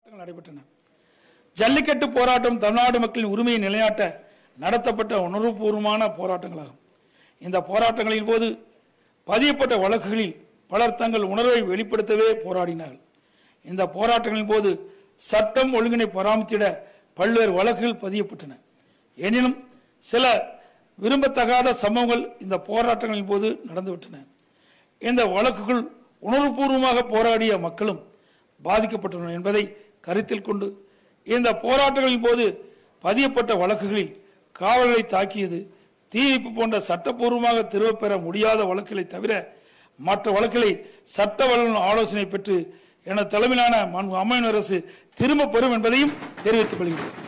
நடைபெற்றன ஜல்லிக்கட்டு போராட்டம் தமிழ்நாடு மக்களின் உரிமையை நிலைநாட்ட நடத்தப்பட்ட உணர்வுபூர்வமான போராட்டங்களாகும் இந்த போராட்டங்களின் போது பதியப்பட்ட வழக்குகளில் பலர் தங்கள் உணர்வை வெளிப்படுத்தவே போராடினார்கள் இந்த போராட்டங்களின் போது சட்டம் ஒழுங்கினை பராமரித்திட பல்வேறு வழக்குகள் பதியப்பட்டன எனினும் சில விரும்பத்தகாத சம்பவங்கள் இந்த போராட்டங்களின் போது நடந்துவிட்டன இந்த வழக்குகள் உணர்வுபூர்வமாக போராடிய மக்களும் பாதிக்கப்பட்டுள்ளனர் என்பதை கருத்தில் கொண்டு இந்த போராட்டங்களின் போது பதியப்பட்ட வழக்குகளில் காவல்களை தாக்கியது தீவிப்பு போன்ற சட்டப்பூர்வமாக திரும்பப் பெற முடியாத வழக்குகளை தவிர மற்ற வழக்குகளை சட்ட வல்லுநர் ஆலோசனை பெற்று எனது தலைமையிலான மாண்பு அம்மையின் அரசு திரும்பப் பெறும் என்பதையும் தெரிவித்துக் கொள்கிறேன்